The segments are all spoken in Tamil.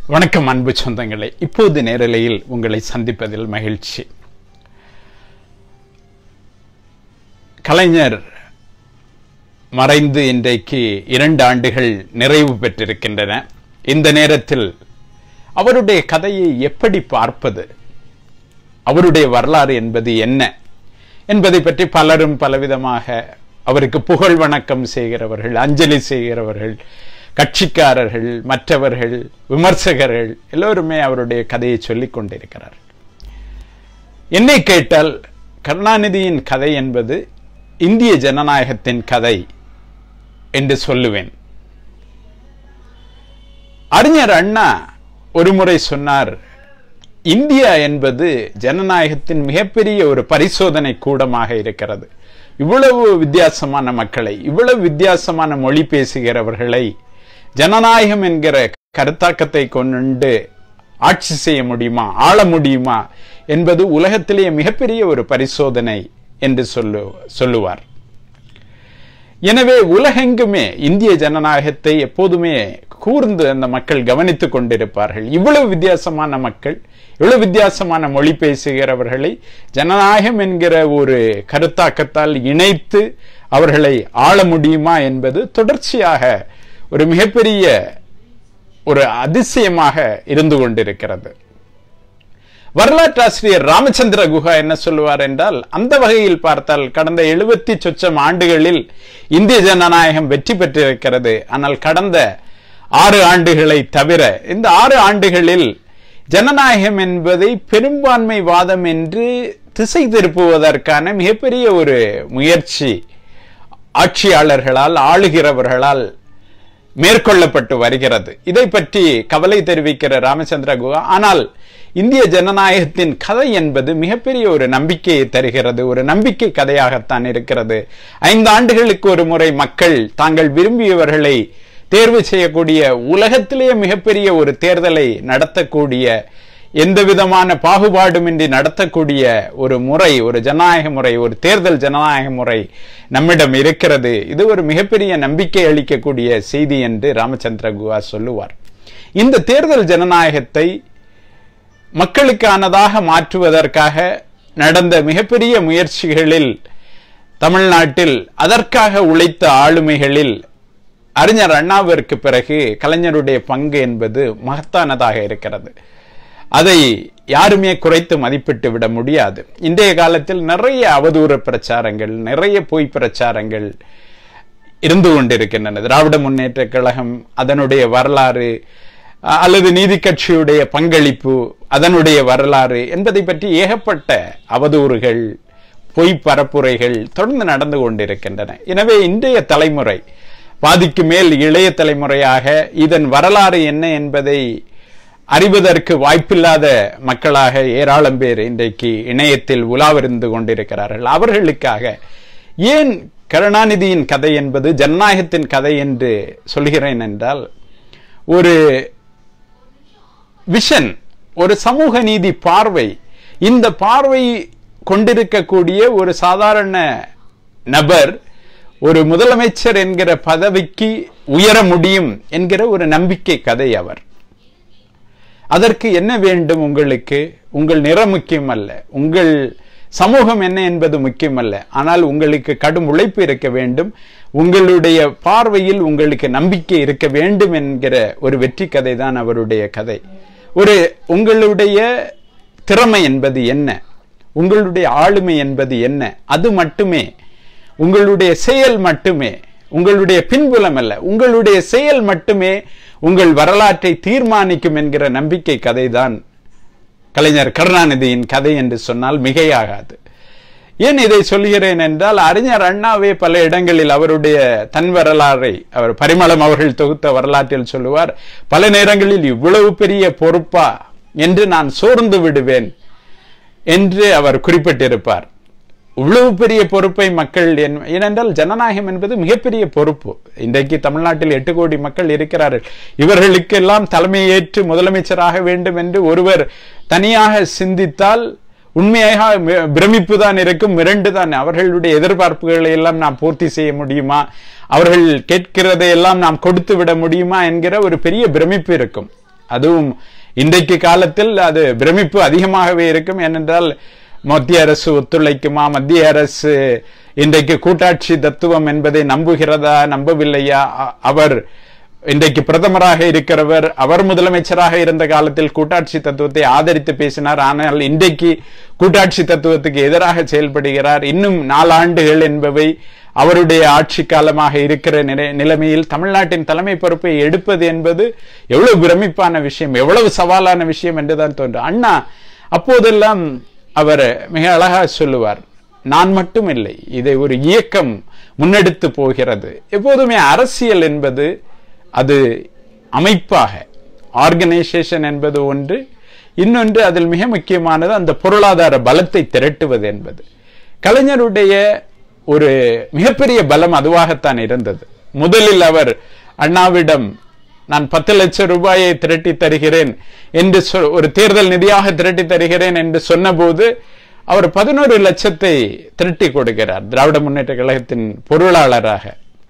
வணக்கம் அன்பு சொந்தங்களே இப்போது நேரலையில் உங்களை சந்திப்பதில் மகிழ்ச்சி கலைஞர் மறைந்து இன்றைக்கு இரண்டு ஆண்டுகள் நிறைவு பெற்றிருக்கின்றன இந்த நேரத்தில் அவருடைய கதையை எப்படி பார்ப்பது அவருடைய வரலாறு என்பது என்ன என்பதை பற்றி பலரும் பலவிதமாக அவருக்கு புகழ் வணக்கம் செய்கிறவர்கள் அஞ்சலி செய்கிறவர்கள் கட்சிக்காரர்கள் மற்றவர்கள் விமர்சகர்கள் எல்லோருமே அவருடைய கதையை சொல்லிக் கொண்டிருக்கிறார் என்னை கேட்டால் கருணாநிதியின் கதை என்பது இந்திய ஜனநாயகத்தின் கதை என்று சொல்லுவேன் அறிஞர் அண்ணா ஒருமுறை சொன்னார் இந்தியா என்பது ஜனநாயகத்தின் மிகப்பெரிய ஒரு பரிசோதனை கூடமாக இருக்கிறது இவ்வளவு வித்தியாசமான மக்களை இவ்வளவு வித்தியாசமான மொழி பேசுகிறவர்களை ஜனநாயகம் என்கிற கருத்தாக்கத்தை கொண்டு ஆட்சி செய்ய முடியுமா ஆள முடியுமா என்பது உலகத்திலேயே மிகப்பெரிய ஒரு பரிசோதனை என்று சொல்லு சொல்லுவார் எனவே உலகெங்குமே இந்திய ஜனநாயகத்தை எப்போதுமே கூர்ந்து அந்த மக்கள் கவனித்துக் கொண்டிருப்பார்கள் இவ்வளவு வித்தியாசமான மக்கள் இவ்வளவு வித்தியாசமான மொழி பேசுகிறவர்களை ஜனநாயகம் என்கிற ஒரு கருத்தாக்கத்தால் இணைத்து அவர்களை ஆள முடியுமா என்பது தொடர்ச்சியாக ஒரு மிகப்பெரிய ஒரு அதிசயமாக இருந்து கொண்டிருக்கிறது வரலாற்றாசிரியர் ராமச்சந்திர குஹா என்ன சொல்லுவார் என்றால் அந்த வகையில் பார்த்தால் கடந்த எழுபத்தி சொச்சம் ஆண்டுகளில் இந்திய ஜனநாயகம் வெற்றி பெற்றிருக்கிறது ஆனால் கடந்த ஆறு ஆண்டுகளை தவிர இந்த ஆறு ஆண்டுகளில் ஜனநாயகம் என்பதை பெரும்பான்மை வாதம் என்று திசை திருப்புவதற்கான மிகப்பெரிய ஒரு முயற்சி ஆட்சியாளர்களால் ஆளுகிறவர்களால் மேற்கொள்ளப்பட்டு வருகிறது இதை பற்றி கவலை தெரிவிக்கிற ராமச்சந்திர குஹா ஆனால் இந்திய ஜனநாயகத்தின் கதை என்பது மிகப்பெரிய ஒரு நம்பிக்கையை தருகிறது ஒரு நம்பிக்கை கதையாகத்தான் இருக்கிறது ஐந்து ஆண்டுகளுக்கு ஒரு முறை மக்கள் தாங்கள் விரும்பியவர்களை தேர்வு செய்யக்கூடிய உலகத்திலேயே மிகப்பெரிய ஒரு தேர்தலை நடத்தக்கூடிய எந்த விதமான பாகுபாடுமின்றி நடத்தக்கூடிய ஒரு முறை ஒரு ஜனநாயக முறை ஒரு தேர்தல் ஜனநாயக முறை நம்மிடம் இருக்கிறது இது ஒரு மிகப்பெரிய நம்பிக்கை அளிக்கக்கூடிய செய்தி என்று ராமச்சந்திர குஹா சொல்லுவார் இந்த தேர்தல் ஜனநாயகத்தை மக்களுக்கானதாக மாற்றுவதற்காக நடந்த மிகப்பெரிய முயற்சிகளில் தமிழ்நாட்டில் அதற்காக உழைத்த ஆளுமைகளில் அறிஞர் அண்ணாவிற்கு பிறகு கலைஞருடைய பங்கு என்பது மகத்தானதாக இருக்கிறது அதை யாருமே குறைத்து மதிப்பிட்டு விட முடியாது இன்றைய காலத்தில் நிறைய அவதூறு பிரச்சாரங்கள் நிறைய பொய் பிரச்சாரங்கள் இருந்து கொண்டிருக்கின்றன திராவிட முன்னேற்ற கழகம் அதனுடைய வரலாறு அல்லது நீதி கட்சியுடைய பங்களிப்பு அதனுடைய வரலாறு என்பதை பற்றி ஏகப்பட்ட அவதூறுகள் பொய் பரப்புரைகள் தொடர்ந்து நடந்து கொண்டிருக்கின்றன எனவே இன்றைய தலைமுறை பாதிக்கு மேல் இளைய தலைமுறையாக இதன் வரலாறு என்ன என்பதை அறிவதற்கு வாய்ப்பில்லாத மக்களாக ஏராளம் பேர் இன்றைக்கு இணையத்தில் உலாவிருந்து கொண்டிருக்கிறார்கள் அவர்களுக்காக ஏன் கருணாநிதியின் கதை என்பது ஜனநாயகத்தின் கதை என்று சொல்கிறேன் என்றால் ஒரு விஷன் ஒரு சமூக நீதி பார்வை இந்த பார்வை கொண்டிருக்கக்கூடிய ஒரு சாதாரண நபர் ஒரு முதலமைச்சர் என்கிற பதவிக்கு உயர முடியும் என்கிற ஒரு நம்பிக்கை கதை அவர் அதற்கு என்ன வேண்டும் உங்களுக்கு உங்கள் நிறம் முக்கியம் அல்ல உங்கள் சமூகம் என்ன என்பது முக்கியமல்ல ஆனால் உங்களுக்கு கடும் உழைப்பு இருக்க வேண்டும் உங்களுடைய பார்வையில் உங்களுக்கு நம்பிக்கை இருக்க வேண்டும் என்கிற ஒரு வெற்றி கதை தான் அவருடைய கதை ஒரு உங்களுடைய திறமை என்பது என்ன உங்களுடைய ஆளுமை என்பது என்ன அது மட்டுமே உங்களுடைய செயல் மட்டுமே உங்களுடைய பின்புலம் அல்ல உங்களுடைய செயல் மட்டுமே உங்கள் வரலாற்றை தீர்மானிக்கும் என்கிற நம்பிக்கை கதைதான் கலைஞர் கருணாநிதியின் கதை என்று சொன்னால் மிகையாகாது ஏன் இதை சொல்கிறேன் என்றால் அறிஞர் அண்ணாவே பல இடங்களில் அவருடைய தன் வரலாறை அவர் பரிமளம் அவர்கள் தொகுத்த வரலாற்றில் சொல்லுவார் பல நேரங்களில் இவ்வளவு பெரிய பொறுப்பா என்று நான் சோர்ந்து விடுவேன் என்று அவர் குறிப்பிட்டிருப்பார் இவ்வளவு பெரிய பொறுப்பை மக்கள் ஏனென்றால் ஜனநாயகம் என்பது மிகப்பெரிய பொறுப்பு இன்றைக்கு தமிழ்நாட்டில் எட்டு கோடி மக்கள் இருக்கிறார்கள் இவர்களுக்கெல்லாம் தலைமையேற்று முதலமைச்சராக வேண்டும் என்று ஒருவர் தனியாக சிந்தித்தால் உண்மையாக பிரமிப்பு தான் இருக்கும் மிரண்டு தான் அவர்களுடைய எதிர்பார்ப்புகளை எல்லாம் நாம் பூர்த்தி செய்ய முடியுமா அவர்கள் கேட்கிறதை எல்லாம் நாம் கொடுத்து விட முடியுமா என்கிற ஒரு பெரிய பிரமிப்பு இருக்கும் அதுவும் இன்றைக்கு காலத்தில் அது பிரமிப்பு அதிகமாகவே இருக்கும் ஏனென்றால் மத்திய அரசு ஒத்துழைக்குமா மத்திய அரசு இன்றைக்கு கூட்டாட்சி தத்துவம் என்பதை நம்புகிறதா நம்பவில்லையா அ- அவர் இன்றைக்கு பிரதமராக இருக்கிறவர் அவர் முதலமைச்சராக இருந்த காலத்தில் கூட்டாட்சி தத்துவத்தை ஆதரித்து பேசினார் ஆனால் இன்றைக்கு கூட்டாட்சி தத்துவத்துக்கு எதிராக செயல்படுகிறார் இன்னும் நாலாண்டுகள் என்பவை அவருடைய ஆட்சி காலமாக இருக்கிற நிலை- நிலைமையில் தமிழ்நாட்டின் தலைமை பொறுப்பை எடுப்பது என்பது எவ்வளவு பிரமிப்பான விஷயம் எவ்வளவு சவாலான விஷயம் என்றுதான் தோன்றும் அண்ணா அப்போதெல்லாம் அவர் மிக அழகா சொல்லுவார் நான் மட்டும் இல்லை இதை ஒரு இயக்கம் முன்னெடுத்து போகிறது எப்போதுமே அரசியல் என்பது அது அமைப்பாக ஆர்கனைசேஷன் என்பது ஒன்று இன்னொன்று அதில் மிக முக்கியமானது அந்த பொருளாதார பலத்தை திரட்டுவது என்பது கலைஞருடைய ஒரு மிகப்பெரிய பலம் அதுவாகத்தான் இருந்தது முதலில் அவர் அண்ணாவிடம் நான் பத்து லட்சம் ரூபாயை திரட்டி தருகிறேன் என்று சொ- ஒரு தேர்தல் நிதியாக திரட்டி தருகிறேன் என்று சொன்னபோது அவர் பதினோரு லட்சத்தை திரட்டி கொடுக்கிறார் திராவிட முன்னேற்ற கழகத்தின் பொருளாளராக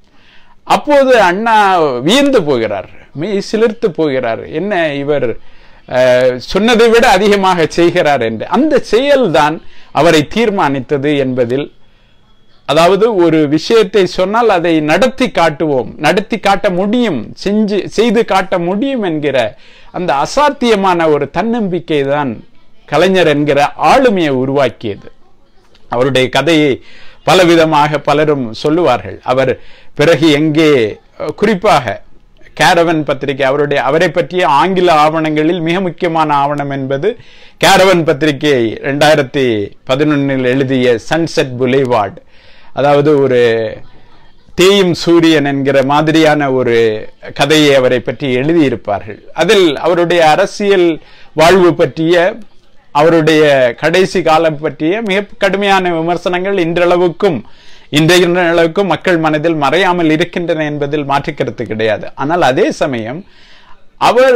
அப்போது அண்ணா வியந்து போகிறார் மெய் சிலிர்த்து போகிறார் என்ன இவர் அஹ், சொன்னதை விட அதிகமாக செய்கிறார் என்று அந்த செயல்தான் அவரை தீர்மானித்தது என்பதில் அதாவது ஒரு விஷயத்தை சொன்னால் அதை நடத்தி காட்டுவோம் நடத்தி காட்ட முடியும் செஞ்சு செய்து காட்ட முடியும் என்கிற அந்த அசாத்தியமான ஒரு தன்னம்பிக்கை தான் கலைஞர் என்கிற ஆளுமையை உருவாக்கியது அவருடைய கதையை பலவிதமாக பலரும் சொல்லுவார்கள் அவர் பிறகு எங்கே அஹ், குறிப்பாக கேரவன் பத்திரிகை அவருடைய அவரை பற்றிய ஆங்கில ஆவணங்களில் மிக முக்கியமான ஆவணம் என்பது கேரவன் பத்திரிகை ரெண்டாயிரத்தி பதினொன்னில் எழுதிய சன்செட் புலேவார்டு அதாவது ஒரு தேயும் சூரியன் என்கிற மாதிரியான ஒரு கதையை அவரை பற்றி எழுதியிருப்பார்கள் அதில் அவருடைய அரசியல் வாழ்வு பற்றிய அவருடைய கடைசி காலம் பற்றிய மிக கடுமையான விமர்சனங்கள் இன்றளவுக்கும் இன்றைய அளவுக்கும் மக்கள் மனதில் மறையாமல் இருக்கின்றன என்பதில் மாற்றுக்கருத்து கிடையாது ஆனால் அதே சமயம் அவர்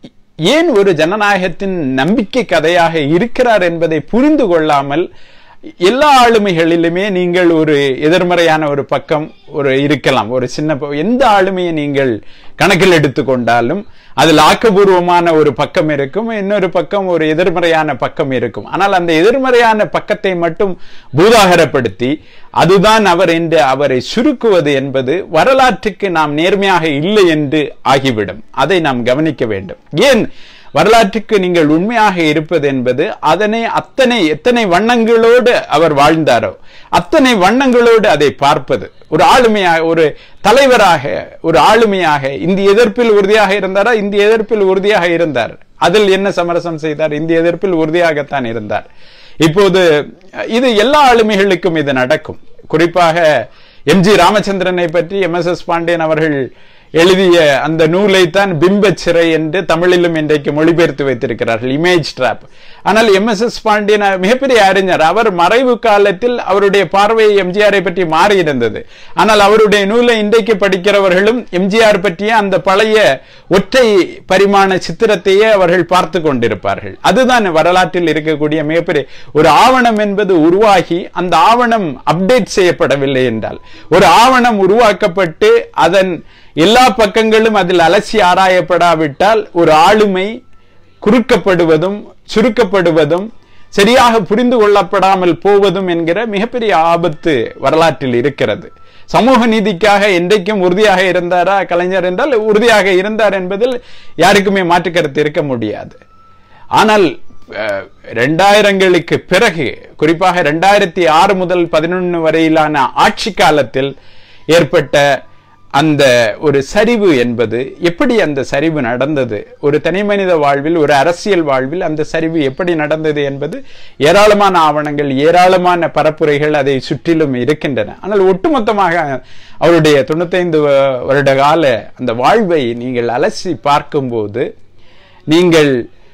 ஏன் ஒரு ஜனநாயகத்தின் நம்பிக்கை கதையாக இருக்கிறார் என்பதை புரிந்து கொள்ளாமல் எல்லா ஆளுமைகளிலுமே நீங்கள் ஒரு எதிர்மறையான ஒரு பக்கம் ஒரு இருக்கலாம் ஒரு சின்ன ப- எந்த ஆளுமையை நீங்கள் கணக்கில் எடுத்துக்கொண்டாலும் அதில் ஆக்கபூர்வமான ஒரு பக்கம் இருக்கும் இன்னொரு பக்கம் ஒரு எதிர்மறையான பக்கம் இருக்கும் ஆனால் அந்த எதிர்மறையான பக்கத்தை மட்டும் பூதாகரப்படுத்தி அதுதான் அவர் என்று அவரை சுருக்குவது என்பது வரலாற்றுக்கு நாம் நேர்மையாக இல்லை என்று ஆகிவிடும் அதை நாம் கவனிக்க வேண்டும் ஏன் வரலாற்றுக்கு நீங்கள் உண்மையாக இருப்பது என்பது அதனை அத்தனை எத்தனை வண்ணங்களோடு அவர் வாழ்ந்தாரோ அத்தனை வண்ணங்களோடு அதை பார்ப்பது ஒரு ஆளுமையாக ஒரு தலைவராக ஒரு ஆளுமையாக இந்திய எதிர்ப்பில் உறுதியாக இருந்தாரா இந்திய எதிர்ப்பில் உறுதியாக இருந்தார் அதில் என்ன சமரசம் செய்தார் இந்திய எதிர்ப்பில் உறுதியாகத்தான் இருந்தார் இப்போது இது எல்லா ஆளுமைகளுக்கும் இது நடக்கும் குறிப்பாக எம்ஜி ராமச்சந்திரனை பற்றி எம் எஸ் எஸ் பாண்டியன் அவர்கள் எழுதிய அந்த நூலை தான் பிம்பச் சிறை என்று தமிழிலும் இன்றைக்கு மொழிபெயர்த்து வைத்திருக்கிறார்கள் இமேஜ் ட்ராப் ஆனால் எம் எஸ் எஸ் பாண்டியன் மிகப்பெரிய அறிஞர் அவர் மறைவு காலத்தில் அவருடைய பார்வை எம்ஜிஆரை பற்றி மாறி இருந்தது ஆனால் அவருடைய நூலை இன்றைக்கு படிக்கிறவர்களும் எம்ஜிஆர் பற்றிய அந்த பழைய ஒற்றை பரிமாண சித்திரத்தையே அவர்கள் பார்த்து கொண்டிருப்பார்கள் அதுதான் வரலாற்றில் இருக்கக்கூடிய மிகப்பெரிய ஒரு ஆவணம் என்பது உருவாகி அந்த ஆவணம் அப்டேட் செய்யப்படவில்லை என்றால் ஒரு ஆவணம் உருவாக்கப்பட்டு அதன் எல்லா பக்கங்களும் அதில் அலசி ஆராயப்படாவிட்டால் ஒரு ஆளுமை குறுக்கப்படுவதும் சுருக்கப்படுவதும் சரியாக புரிந்து கொள்ளப்படாமல் போவதும் என்கிற மிகப்பெரிய ஆபத்து வரலாற்றில் இருக்கிறது சமூக நீதிக்காக என்றைக்கும் உறுதியாக இருந்தாரா கலைஞர் என்றால் உறுதியாக இருந்தார் என்பதில் யாருக்குமே மாற்று கருத்து இருக்க முடியாது ஆனால் அஹ், ரெண்டாயிரங்களுக்கு பிறகு குறிப்பாக ரெண்டாயிரத்தி ஆறு முதல் பதினொன்று வரையிலான ஆட்சி காலத்தில் ஏற்பட்ட அந்த ஒரு சரிவு என்பது எப்படி அந்த சரிவு நடந்தது ஒரு தனிமனித வாழ்வில் ஒரு அரசியல் வாழ்வில் அந்த சரிவு எப்படி நடந்தது என்பது ஏராளமான ஆவணங்கள் ஏராளமான பரப்புரைகள் அதை சுற்றிலும் இருக்கின்றன ஆனால் ஒட்டுமொத்தமாக அவருடைய தொண்ணூத்தைந்து வ- வருட கால அந்த வாழ்வை நீங்கள் அலசி பார்க்கும்போது நீங்கள்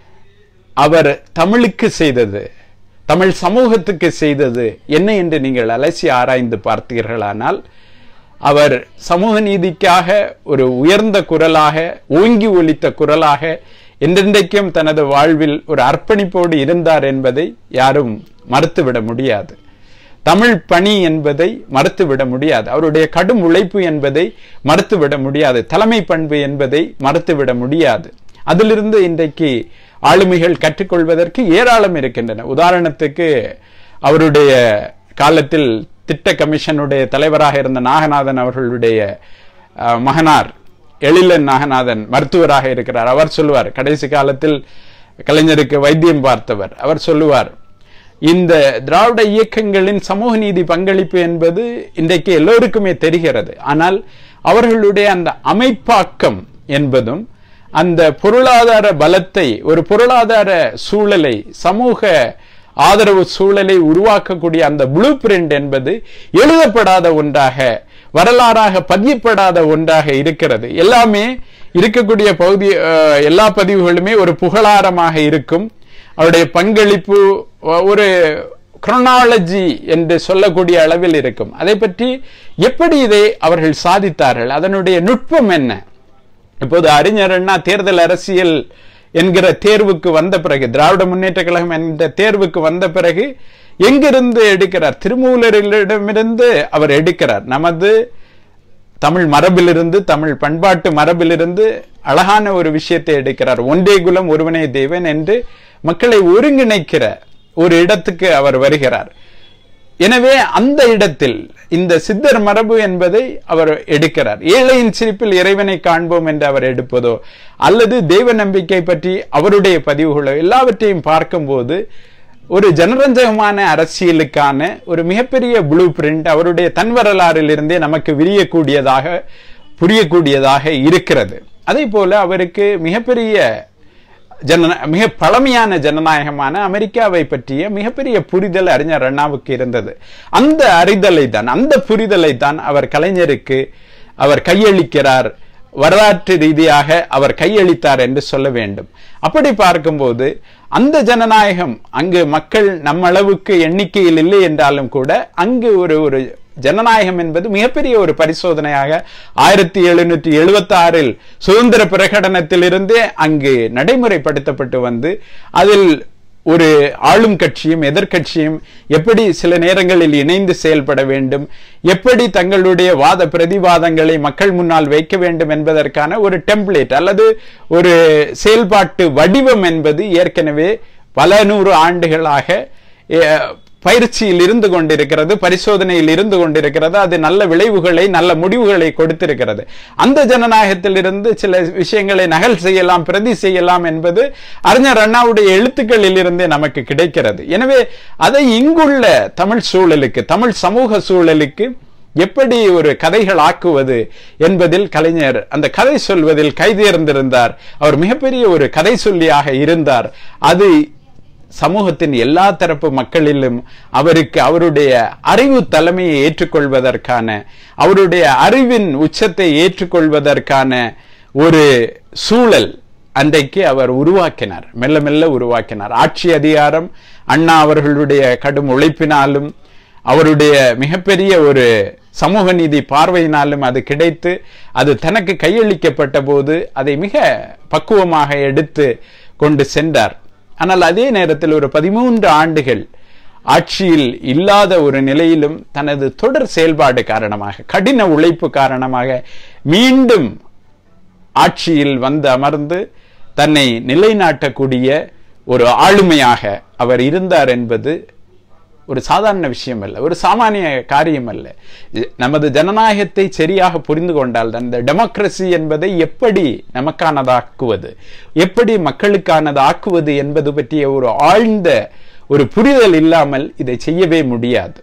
அவர் தமிழுக்கு செய்தது தமிழ் சமூகத்துக்கு செய்தது என்ன என்று நீங்கள் அலசி ஆராய்ந்து பார்த்தீர்களானால் அவர் சமூக நீதிக்காக ஒரு உயர்ந்த குரலாக ஓங்கி ஒலித்த குரலாக என்றென்றைக்கும் தனது வாழ்வில் ஒரு அர்ப்பணிப்போடு இருந்தார் என்பதை யாரும் மறுத்துவிட முடியாது தமிழ் பணி என்பதை மறுத்துவிட முடியாது அவருடைய கடும் உழைப்பு என்பதை மறுத்துவிட முடியாது தலைமை பண்பு என்பதை மறுத்துவிட முடியாது அதிலிருந்து இன்றைக்கு ஆளுமைகள் கற்றுக்கொள்வதற்கு ஏராளம் இருக்கின்றன உதாரணத்துக்கு அவருடைய காலத்தில் திட்ட கமிஷனுடைய தலைவராக இருந்த நாகநாதன் அவர்களுடைய அஹ், மகனார் எழிலன் நாகநாதன் மருத்துவராக இருக்கிறார் அவர் சொல்லுவார் கடைசி காலத்தில் கலைஞருக்கு வைத்தியம் பார்த்தவர் அவர் சொல்லுவார் இந்த திராவிட இயக்கங்களின் சமூக நீதி பங்களிப்பு என்பது இன்றைக்கு எல்லோருக்குமே தெரிகிறது ஆனால் அவர்களுடைய அந்த அமைப்பாக்கம் என்பதும் அந்த பொருளாதார பலத்தை ஒரு பொருளாதார சூழலை சமூக ஆதரவு சூழலை உருவாக்கக்கூடிய அந்த ப்ளூ பிரிண்ட் என்பது எழுதப்படாத ஒன்றாக வரலாறாக பதியப்படாத ஒன்றாக இருக்கிறது எல்லாமே இருக்கக்கூடிய பகுதி அஹ், எல்லா பதிவுகளுமே ஒரு புகழாரமாக இருக்கும் அவருடைய பங்களிப்பு அஹ், ஒரு குரோனாலஜி என்று சொல்லக்கூடிய அளவில் இருக்கும் அதை பற்றி எப்படி இதை அவர்கள் சாதித்தார்கள் அதனுடைய நுட்பம் என்ன இப்போது அறிஞர் அண்ணா தேர்தல் அரசியல் என்கிற தேர்வுக்கு வந்த பிறகு திராவிட முன்னேற்ற கழகம் என்கிற தேர்வுக்கு வந்த பிறகு எங்கிருந்து எடுக்கிறார் திருமூலரிடமிருந்து அவர் எடுக்கிறார் நமது தமிழ் மரபிலிருந்து தமிழ் பண்பாட்டு மரபிலிருந்து அழகான ஒரு விஷயத்தை எடுக்கிறார் ஒன்றே குலம் ஒருவனே தேவன் என்று மக்களை ஒருங்கிணைக்கிற ஒரு இடத்துக்கு அவர் வருகிறார் எனவே அந்த இடத்தில் இந்த சித்தர் மரபு என்பதை அவர் எடுக்கிறார் ஏழையின் சிரிப்பில் இறைவனை காண்போம் என்று அவர் எடுப்பதோ அல்லது தெய்வ நம்பிக்கை பற்றி அவருடைய பதிவுகளோ எல்லாவற்றையும் பார்க்கும்போது ஒரு ஜனரஞ்சகமான அரசியலுக்கான ஒரு மிகப்பெரிய ப்ளூ பிரிண்ட் அவருடைய தன்வரலாறிலிருந்தே நமக்கு விரியக்கூடியதாக புரியக்கூடியதாக இருக்கிறது அதே போல அவருக்கு மிகப்பெரிய ஜன மிக பழமையான ஜனநாயகமான அமெரிக்காவை பற்றிய மிகப்பெரிய புரிதல் அறிஞர் அண்ணாவுக்கு இருந்தது அந்த அறிதலை தான் அந்த புரிதலை தான் அவர் கலைஞருக்கு அவர் கையளிக்கிறார் வரலாற்று ரீதியாக அவர் கையளித்தார் என்று சொல்ல வேண்டும் அப்படி பார்க்கும்போது அந்த ஜனநாயகம் அங்கு மக்கள் நம்ம அளவுக்கு எண்ணிக்கையில் இல்லை என்றாலும் கூட அங்கு ஒரு ஒரு ஜனநாயகம் என்பது மிகப்பெரிய ஒரு பரிசோதனையாக ஆயிரத்தி எழுநூற்றி எழுபத்தி ஆறில் சுதந்திர பிரகடனத்திலிருந்தே அங்கு நடைமுறைப்படுத்தப்பட்டு வந்து அதில் ஒரு ஆளும் கட்சியும் எதிர்க்கட்சியும் எப்படி சில நேரங்களில் இணைந்து செயல்பட வேண்டும் எப்படி தங்களுடைய வாத பிரதிவாதங்களை மக்கள் முன்னால் வைக்க வேண்டும் என்பதற்கான ஒரு டெம்ப்ளேட் அல்லது ஒரு செயல்பாட்டு வடிவம் என்பது ஏற்கனவே பல நூறு ஆண்டுகளாக அஹ், பயிற்சியில் இருந்து கொண்டிருக்கிறது பரிசோதனையில் இருந்து கொண்டிருக்கிறது அது நல்ல விளைவுகளை நல்ல முடிவுகளை கொடுத்திருக்கிறது அந்த ஜனநாயகத்திலிருந்து சில விஷயங்களை நகல் செய்யலாம் பிரதி செய்யலாம் என்பது அறிஞர் அண்ணாவுடைய எழுத்துக்களில் இருந்தே நமக்கு கிடைக்கிறது எனவே அதை இங்குள்ள தமிழ் சூழலுக்கு தமிழ் சமூக சூழலுக்கு எப்படி ஒரு கதைகள் ஆக்குவது என்பதில் கலைஞர் அந்த கதை சொல்வதில் கைதேர்ந்திருந்தார் அவர் மிகப்பெரிய ஒரு கதை சொல்லியாக இருந்தார் அது சமூகத்தின் எல்லா தரப்பு மக்களிலும் அவருக்கு அவருடைய அறிவு தலைமையை ஏற்றுக்கொள்வதற்கான அவருடைய அறிவின் உச்சத்தை ஏற்றுக்கொள்வதற்கான ஒரு சூழல் அன்றைக்கு அவர் உருவாக்கினார் மெல்ல மெல்ல உருவாக்கினார் ஆட்சி அதிகாரம் அண்ணா அவர்களுடைய கடும் உழைப்பினாலும் அவருடைய மிகப்பெரிய ஒரு சமூக நீதி பார்வையினாலும் அது கிடைத்து அது தனக்கு கையளிக்கப்பட்ட போது அதை மிக பக்குவமாக எடுத்து கொண்டு சென்றார் ஆனால் அதே நேரத்தில் ஒரு பதிமூன்று ஆண்டுகள் ஆட்சியில் இல்லாத ஒரு நிலையிலும் தனது தொடர் செயல்பாடு காரணமாக கடின உழைப்பு காரணமாக மீண்டும் ஆட்சியில் வந்து அமர்ந்து தன்னை நிலைநாட்டக்கூடிய ஒரு ஆளுமையாக அவர் இருந்தார் என்பது ஒரு சாதாரண விஷயம் அல்ல ஒரு சாமானிய காரியம் அல்ல இ- நமது ஜனநாயகத்தை சரியாக புரிந்து கொண்டால் தான் இந்த டெமோக்ரஸி என்பதை எப்படி நமக்கானதாக்குவது எப்படி மக்களுக்கானது ஆக்குவது என்பது பற்றிய ஒரு ஆழ்ந்த ஒரு புரிதல் இல்லாமல் இதை செய்யவே முடியாது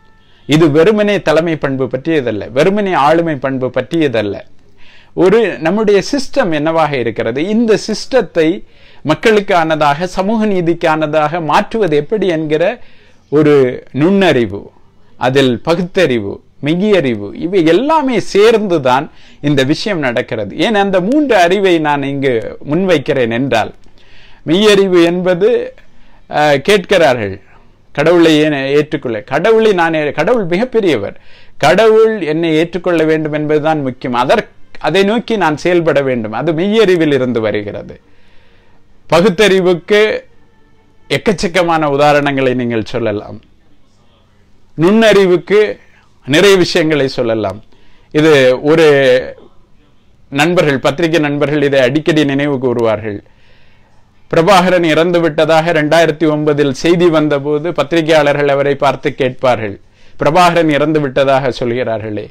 இது வெறுமனே தலைமை பண்பு பற்றியதல்ல வெறுமனே ஆளுமை பண்பு பற்றியதல்ல ஒரு நம்முடைய சிஸ்டம் என்னவாக இருக்கிறது இந்த சிஸ்டத்தை மக்களுக்கானதாக சமூக நீதிக்கானதாக மாற்றுவது எப்படி என்கிற ஒரு நுண்ணறிவு அதில் பகுத்தறிவு மெய்யறிவு இவை எல்லாமே சேர்ந்துதான் இந்த விஷயம் நடக்கிறது ஏன் அந்த மூன்று அறிவை நான் இங்கு முன்வைக்கிறேன் என்றால் மெய்யறிவு என்பது அஹ், கேட்கிறார்கள் கடவுளை ஏன் ஏற்றுக்கொள்ள கடவுளை நான் ஏ- கடவுள் மிகப்பெரியவர் கடவுள் என்னை ஏற்றுக்கொள்ள வேண்டும் என்பதுதான் முக்கியம் அதற்கு அதை நோக்கி நான் செயல்பட வேண்டும் அது மெய்யறிவில் இருந்து வருகிறது பகுத்தறிவுக்கு எக்கச்சக்கமான உதாரணங்களை நீங்கள் சொல்லலாம் நுண்ணறிவுக்கு நிறைய விஷயங்களை சொல்லலாம் இது ஒரு நண்பர்கள் பத்திரிகை நண்பர்கள் இதை அடிக்கடி நினைவு கூறுவார்கள் பிரபாகரன் இறந்து விட்டதாக இரண்டாயிரத்தி ஒன்பதில் செய்தி வந்தபோது பத்திரிகையாளர்கள் அவரை பார்த்து கேட்பார்கள் பிரபாகரன் இறந்து விட்டதாக சொல்கிறார்களே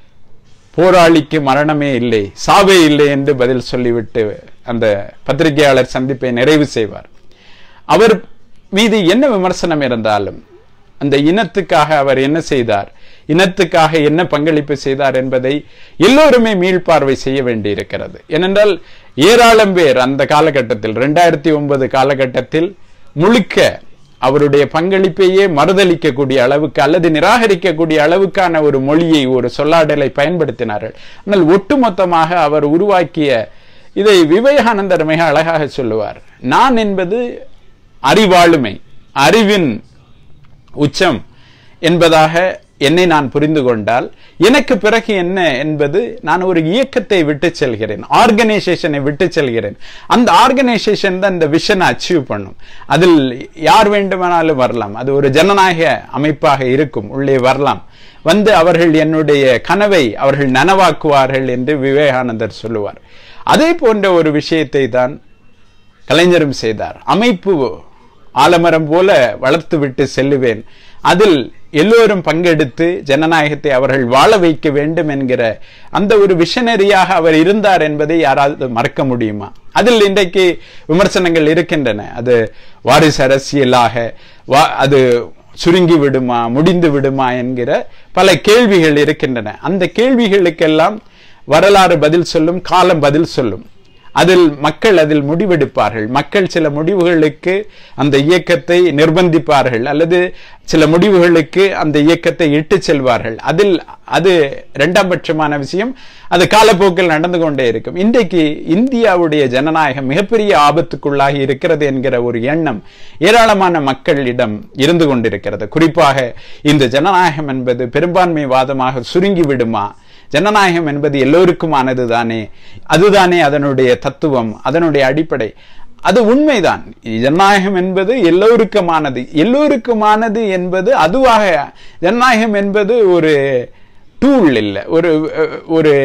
போராளிக்கு மரணமே இல்லை சாவே இல்லை என்று பதில் சொல்லிவிட்டு அந்த பத்திரிகையாளர் சந்திப்பை நிறைவு செய்வார் அவர் மீது என்ன விமர்சனம் இருந்தாலும் அந்த இனத்துக்காக அவர் என்ன செய்தார் இனத்துக்காக என்ன பங்களிப்பு செய்தார் என்பதை எல்லோருமே மீள்பார்வை செய்ய வேண்டியிருக்கிறது ஏனென்றால் ஏராளம் பேர் அந்த காலகட்டத்தில் ரெண்டாயிரத்தி ஒன்பது காலகட்டத்தில் முழுக்க அவருடைய பங்களிப்பையே மறுதளிக்கக்கூடிய அளவுக்கு அல்லது நிராகரிக்கக்கூடிய அளவுக்கான ஒரு மொழியை ஒரு சொல்லாடலை பயன்படுத்தினார்கள் ஆனால் ஒட்டுமொத்தமாக அவர் உருவாக்கிய இதை விவேகானந்தர் மிக அழகாக சொல்லுவார் நான் என்பது அறிவாளுமை அறிவின் உச்சம் என்பதாக என்னை நான் புரிந்து கொண்டால் எனக்கு பிறகு என்ன என்பது நான் ஒரு இயக்கத்தை விட்டு செல்கிறேன் ஆர்கனைசேஷனை விட்டு செல்கிறேன் அந்த ஆர்கனைசேஷன் தான் இந்த விஷனை அச்சீவ் பண்ணும் அதில் யார் வேண்டுமானாலும் வரலாம் அது ஒரு ஜனநாயக அமைப்பாக இருக்கும் உள்ளே வரலாம் வந்து அவர்கள் என்னுடைய கனவை அவர்கள் நனவாக்குவார்கள் என்று விவேகானந்தர் சொல்லுவார் அதே போன்ற ஒரு விஷயத்தை தான் கலைஞரும் செய்தார் அமைப்பு ஆலமரம் போல வளர்த்து விட்டு செல்லுவேன் அதில் எல்லோரும் பங்கெடுத்து ஜனநாயகத்தை அவர்கள் வாழ வைக்க வேண்டும் என்கிற அந்த ஒரு விஷனரியாக அவர் இருந்தார் என்பதை யாராவது மறக்க முடியுமா அதில் இன்றைக்கு விமர்சனங்கள் இருக்கின்றன அது வாரிசு அரசியலாக அது சுருங்கி விடுமா முடிந்து விடுமா என்கிற பல கேள்விகள் இருக்கின்றன அந்த கேள்விகளுக்கெல்லாம் வரலாறு பதில் சொல்லும் காலம் பதில் சொல்லும் அதில் மக்கள் அதில் முடிவெடுப்பார்கள் மக்கள் சில முடிவுகளுக்கு அந்த இயக்கத்தை நிர்பந்திப்பார்கள் அல்லது சில முடிவுகளுக்கு அந்த இயக்கத்தை இட்டு செல்வார்கள் அதில் அது இரண்டாம் பட்சமான விஷயம் அது காலப்போக்கில் நடந்து கொண்டே இருக்கும் இன்றைக்கு இந்தியாவுடைய ஜனநாயகம் மிகப்பெரிய ஆபத்துக்குள்ளாகி இருக்கிறது என்கிற ஒரு எண்ணம் ஏராளமான மக்களிடம் இருந்து கொண்டிருக்கிறது குறிப்பாக இந்த ஜனநாயகம் என்பது பெரும்பான்மை வாதமாக சுருங்கி விடுமா ஜனநாயகம் என்பது எல்லோருக்குமானது தானே அதுதானே அதனுடைய தத்துவம் அதனுடைய அடிப்படை அது உண்மைதான் ஜனநாயகம் என்பது எல்லோருக்குமானது எல்லோருக்குமானது என்பது அதுவாக ஜனநாயகம் என்பது ஒரு டூல் இல்லை ஒரு ஒரு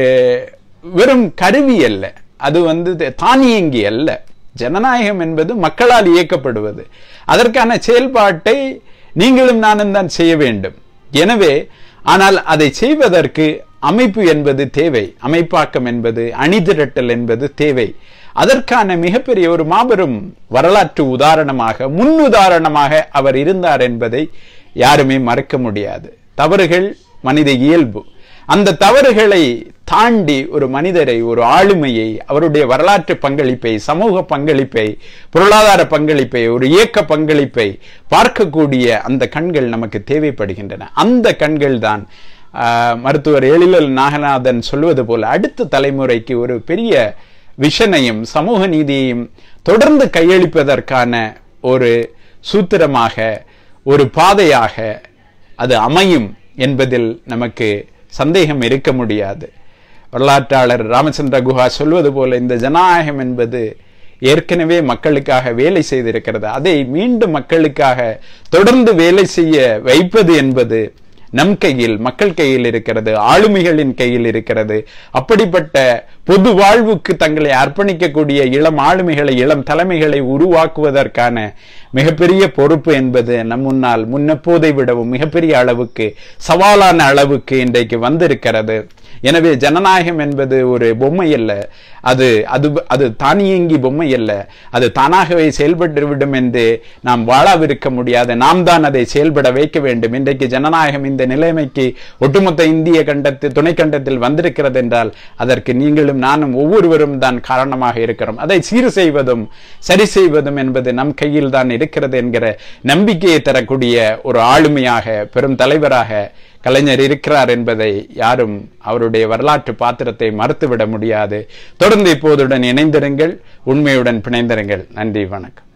வெறும் கருவி அல்ல அது வந்து தானியங்கி அல்ல ஜனநாயகம் என்பது மக்களால் இயக்கப்படுவது அதற்கான செயல்பாட்டை நீங்களும் நானும் தான் செய்ய வேண்டும் எனவே ஆனால் அதை செய்வதற்கு அமைப்பு என்பது தேவை அமைப்பாக்கம் என்பது அணிதிரட்டல் என்பது தேவை அதற்கான மிகப்பெரிய ஒரு மாபெரும் வரலாற்று உதாரணமாக முன்னுதாரணமாக அவர் இருந்தார் என்பதை யாருமே மறக்க முடியாது தவறுகள் மனித இயல்பு அந்த தவறுகளை தாண்டி ஒரு மனிதரை ஒரு ஆளுமையை அவருடைய வரலாற்று பங்களிப்பை சமூக பங்களிப்பை பொருளாதார பங்களிப்பை ஒரு இயக்க பங்களிப்பை பார்க்கக்கூடிய அந்த கண்கள் நமக்கு தேவைப்படுகின்றன அந்த கண்கள் தான் மருத்துவர் எழிலல் நாகநாதன் சொல்வது போல அடுத்த தலைமுறைக்கு ஒரு பெரிய விஷனையும் சமூக நீதியையும் தொடர்ந்து கையளிப்பதற்கான ஒரு சூத்திரமாக ஒரு பாதையாக அது அமையும் என்பதில் நமக்கு சந்தேகம் இருக்க முடியாது வரலாற்றாளர் ராமச்சந்திர குஹா சொல்வது போல இந்த ஜனநாயகம் என்பது ஏற்கனவே மக்களுக்காக வேலை செய்திருக்கிறது அதை மீண்டும் மக்களுக்காக தொடர்ந்து வேலை செய்ய வைப்பது என்பது நம் கையில் மக்கள் கையில் இருக்கிறது ஆளுமைகளின் கையில் இருக்கிறது அப்படிப்பட்ட பொது வாழ்வுக்கு தங்களை அர்ப்பணிக்கக்கூடிய இளம் ஆளுமைகளை இளம் தலைமைகளை உருவாக்குவதற்கான மிகப்பெரிய பொறுப்பு என்பது நம் முன்னால் முன்னப்போதை விடவும் மிகப்பெரிய அளவுக்கு சவாலான அளவுக்கு இன்றைக்கு வந்திருக்கிறது எனவே ஜனநாயகம் என்பது ஒரு பொம்மை அல்ல அது அது அது தானியங்கி பொம்மை அல்ல அது தானாகவே செயல்பட்டு விடும் என்று நாம் வாழாவிருக்க முடியாது நாம் தான் அதை செயல்பட வைக்க வேண்டும் இன்றைக்கு ஜனநாயகம் இந்த நிலைமைக்கு ஒட்டுமொத்த இந்திய கண்டத்தில் துணை கண்டத்தில் வந்திருக்கிறது என்றால் அதற்கு நீங்களும் நானும் ஒவ்வொருவரும் தான் காரணமாக இருக்கிறோம் அதை சீர் செய்வதும் சரி செய்வதும் என்பது நம் கையில் தான் இருக்கிறது என்கிற நம்பிக்கையை தரக்கூடிய ஒரு ஆளுமையாக பெரும் தலைவராக கலைஞர் இருக்கிறார் என்பதை யாரும் அவருடைய வரலாற்று பாத்திரத்தை மறுத்துவிட முடியாது தொடர்ந்து இப்போதுடன் இணைந்திருங்கள் உண்மையுடன் பிணைந்திருங்கள் நன்றி வணக்கம்